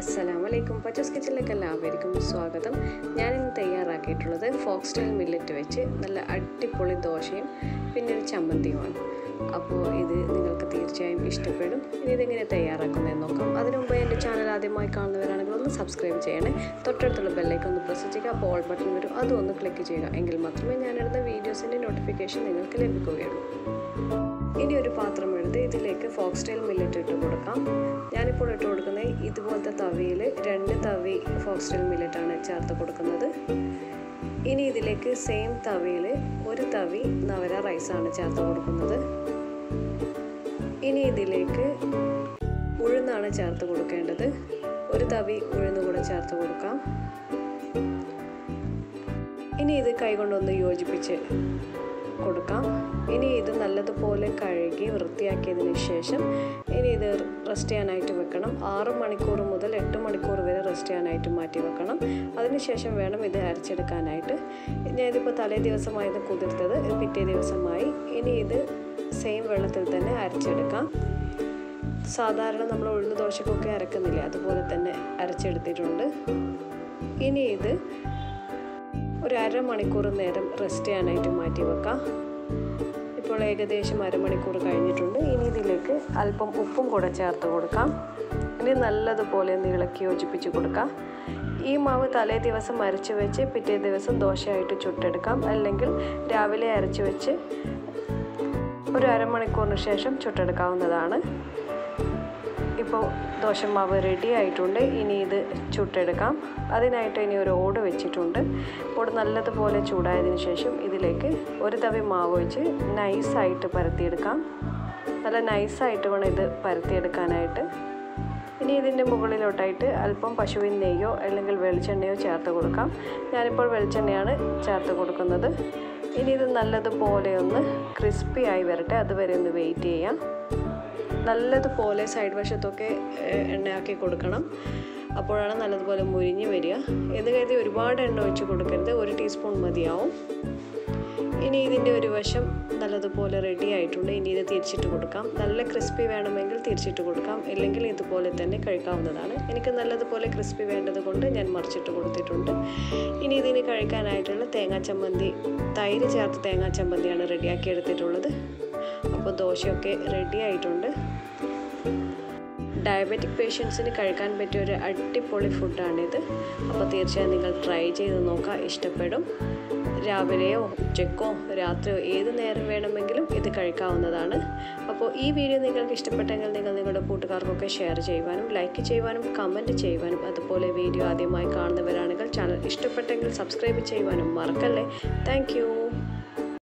അസ്സലാമലൈക്കും പച്ചസ് കിച്ചണിലേക്ക് എല്ലാവർക്കും സ്വാഗതം ഞാനിന്ന് തയ്യാറാക്കിയിട്ടുള്ളത് ഫോക്സ് സ്റ്റൈൽ മില്ലറ്റ് വെച്ച് നല്ല അടിപൊളി ദോശയും പിന്നെ ഒരു ചമ്മന്തിയുമാണ് അപ്പോൾ ഇത് നിങ്ങൾക്ക് തീർച്ചയായും ഇഷ്ടപ്പെടും ഇനി ഇതെങ്ങനെ തയ്യാറാക്കുന്നതെന്ന് നോക്കാം അതിനു മുമ്പ് എൻ്റെ ചാനൽ ആദ്യമായി കാണുന്നവരാണെങ്കിൽ ഒന്ന് സബ്സ്ക്രൈബ് ചെയ്യണേ തൊട്ടടുത്തുള്ള ബെല്ലൈക്ക് ഒന്ന് പ്രസ് ചെയ്യുക അപ്പോൾ ഓൾ ബട്ടൺ വരും അതും ഒന്ന് ക്ലിക്ക് ചെയ്യുക എങ്കിൽ മാത്രമേ ഞാനിടുന്ന വീഡിയോസിൻ്റെ നോട്ടിഫിക്കേഷൻ നിങ്ങൾക്ക് ലഭിക്കുകയുള്ളൂ ഇനി ഒരു പാത്രം എടുത്ത് ഇതിലേക്ക് ഫോക്സ് സ്റ്റൈൽ മില്ലറ്റ് ഇട്ട് കൊടുക്കാം ഞാനിപ്പോൾ ഇട്ട് കൊടുക്കുന്നത് ഇതുപോലത്തെ തവിയിൽ രണ്ട് തവി ഫോക്സ് സ്റ്റൈൽ മില്ലറ്റാണ് ചേർത്ത് കൊടുക്കുന്നത് ഇനി ഇതിലേക്ക് സെയിം തവിയിൽ ഒരു തവി നവര റൈസാണ് ചേർത്ത് കൊടുക്കുന്നത് ഇനി ഇതിലേക്ക് ഉഴുന്നാണ് ചേർത്ത് കൊടുക്കേണ്ടത് ഒരു തവി ഉഴുന്ന് കൂടെ ചേർത്ത് കൊടുക്കാം ഇനി ഇത് കൈകൊണ്ടൊന്ന് യോജിപ്പിച്ച് കൊടുക്കാം ഇനി ഇത് നല്ലതുപോലെ കഴുകി വൃത്തിയാക്കിയതിന് ശേഷം ഇനി ഇത് റെസ്റ്റ് ചെയ്യാനായിട്ട് വെക്കണം ആറ് മണിക്കൂർ മുതൽ എട്ട് മണിക്കൂർ വരെ റെസ്റ്റ് ചെയ്യാനായിട്ട് മാറ്റി വെക്കണം അതിനുശേഷം വേണം ഇത് അരച്ചെടുക്കാനായിട്ട് ഞാനിതിപ്പോൾ തലേ ദിവസമായത് കുതിർത്തത് പിറ്റേ ദിവസമായി ഇനി ഇത് സെയിം വെള്ളത്തിൽ തന്നെ അരച്ചെടുക്കാം സാധാരണ നമ്മൾ ഉഴുന്ന് ദോശക്കൊക്കെ അരക്കുന്നില്ലേ അതുപോലെ തന്നെ അരച്ചെടുത്തിട്ടുണ്ട് ഇനി ഇത് ഒരു അരമണിക്കൂർ നേരം റെസ്റ്റ് ചെയ്യാനായിട്ട് മാറ്റി വെക്കാം ഇപ്പോൾ ഏകദേശം അരമണിക്കൂർ കഴിഞ്ഞിട്ടുണ്ട് ഇനി ഇതിലേക്ക് അല്പം ഉപ്പും കൂടെ ചേർത്ത് കൊടുക്കാം ഇനി നല്ലതുപോലെ ഒന്ന് ഇളക്കി യോജിപ്പിച്ച് കൊടുക്കാം ഈ മാവ് തലേ ദിവസം അരച്ച് വെച്ച് പിറ്റേ ദിവസം ദോശയായിട്ട് ചുട്ടെടുക്കാം അല്ലെങ്കിൽ രാവിലെ അരച്ച് വെച്ച് ഒരു അരമണിക്കൂറിന് ശേഷം ചുട്ടെടുക്കാവുന്നതാണ് ഇപ്പോൾ ദോശമാവ് റെഡി ആയിട്ടുണ്ട് ഇനി ഇത് ചുട്ടെടുക്കാം അതിനായിട്ട് ഇനി ഒരു ഓട് വെച്ചിട്ടുണ്ട് ഓട് നല്ലതുപോലെ ചൂടായതിന് ശേഷം ഇതിലേക്ക് ഒരു തവി മാവ് വെച്ച് നൈസായിട്ട് പരത്തിയെടുക്കാം നല്ല നൈസായിട്ട് വേണം ഇത് പരത്തിയെടുക്കാനായിട്ട് ഇനി ഇതിൻ്റെ മുകളിലോട്ടായിട്ട് അല്പം പശുവിൻ നെയ്യോ അല്ലെങ്കിൽ വെളിച്ചെണ്ണയോ ചേർത്ത് കൊടുക്കാം ഞാനിപ്പോൾ വെളിച്ചെണ്ണയാണ് ചേർത്ത് കൊടുക്കുന്നത് ഇനി ഇത് നല്ലതുപോലെ ഒന്ന് ക്രിസ്പി ആയി വരട്ടെ അതുവരെ ഒന്ന് വെയിറ്റ് ചെയ്യാം നല്ലതുപോലെ സൈഡ് വശത്തൊക്കെ എണ്ണയാക്കി കൊടുക്കണം അപ്പോഴാണ് നല്ലതുപോലെ മുരിഞ്ഞ് വരിക എന്ന് കരുതി ഒരുപാട് എണ്ണ ഒഴിച്ച് കൊടുക്കരുത് ഒരു ടീസ്പൂൺ മതിയാവും ഇനി ഇതിൻ്റെ ഒരു വശം നല്ലതുപോലെ റെഡി ആയിട്ടുണ്ട് ഇനി ഇത് തിരിച്ചിട്ട് കൊടുക്കാം നല്ല ക്രിസ്പി വേണമെങ്കിൽ തിരിച്ചിട്ട് കൊടുക്കാം ഇല്ലെങ്കിൽ ഇതുപോലെ തന്നെ കഴിക്കാവുന്നതാണ് എനിക്ക് നല്ലതുപോലെ ക്രിസ്പി വേണ്ടത് കൊണ്ട് ഞാൻ മറിച്ചിട്ട് കൊടുത്തിട്ടുണ്ട് ഇനി ഇതിന് കഴിക്കാനായിട്ടുള്ള തേങ്ങാ ചമ്മന്തി തൈര് ചേർത്ത് തേങ്ങാ ചമ്മന്തിയാണ് റെഡിയാക്കി എടുത്തിട്ടുള്ളത് അപ്പോൾ ദോശയൊക്കെ റെഡി ആയിട്ടുണ്ട് ഡയബറ്റിക് പേഷ്യൻസിന് കഴിക്കാൻ പറ്റിയ ഒരു അടിപൊളി ഫുഡാണിത് അപ്പോൾ തീർച്ചയായും നിങ്ങൾ ട്രൈ ചെയ്ത് നോക്കുക ഇഷ്ടപ്പെടും രാവിലെയോ ഉച്ചക്കോ രാത്രിയോ ഏത് നേരം വേണമെങ്കിലും ഇത് കഴിക്കാവുന്നതാണ് അപ്പോൾ ഈ വീഡിയോ നിങ്ങൾക്ക് ഇഷ്ടപ്പെട്ടെങ്കിൽ നിങ്ങൾ നിങ്ങളുടെ കൂട്ടുകാർക്കൊക്കെ ഷെയർ ചെയ്യുവാനും ലൈക്ക് ചെയ്യുവാനും കമൻറ്റ് ചെയ്യുവാനും അതുപോലെ വീഡിയോ ആദ്യമായി കാണുന്നവരാണെങ്കിൽ ചാനൽ ഇഷ്ടപ്പെട്ടെങ്കിൽ സബ്സ്ക്രൈബ് ചെയ്യുവാനും മറക്കല്ലേ താങ്ക്